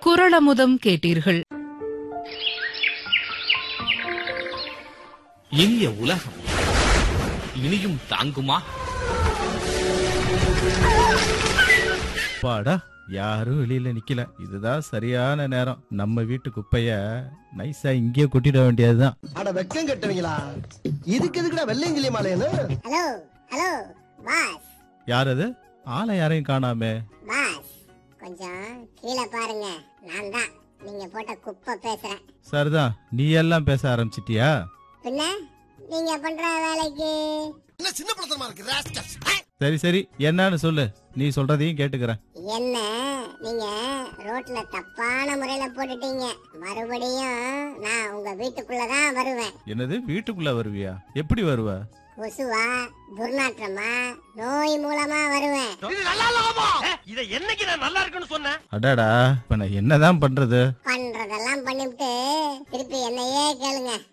குரளமுதம் கேட்டீர்கள் இனிய உலகம் இனியும் தாங்குமா பாடா யாரும் வெளியில நிக்கல இதுதான் சரியான நேரம் நம்ம வீட்டு குப்பைய நைஸா இங்கேயே கொட்டிட வேண்டியதுதான் அட வெக்கம் கட்டுவீங்களா இதுக்கு எதுக்குடா வெள்ளையங்கிலி மாலையன்னு ஹலோ ஹலோ பாஸ் யார் அது ஆளை யாரையும் காணாமே பாஸ் கொஞ்சம் கீழே பாருங்க நான் தான் நீங்க போட்ட குப்பை பேசுறேன் சரிதான் நீ எல்லாம் பேச ஆரம்பிச்சிட்டியா பின்ன நீங்க பண்ற வேலைக்கு என்ன சின்ன படத்தனமா இருக்கு ராஸ்கல்ஸ். சரி சரி என்னன்னு சொல்லு நீ சொல்றதையும் கேட்டுக்கிறேன் என்ன நீங்க ரோட்ல தப்பான முறையில போட்டுட்டீங்க மறுபடியும் நான் உங்க வீட்டுக்குள்ளதான் வருவேன் என்னது வீட்டுக்குள்ள வருவியா எப்படி வருவ கொசுவா துர்நாற்றமா நோய் மூலமா வருவேன் இதை என்னைக்கு நான் நல்லா இருக்குன்னு சொன்னேன் அடாடா இப்ப நான் என்னதான் பண்றது பண்றதெல்லாம் பண்ணிவிட்டு திருப்பி என்னையே கேளுங்க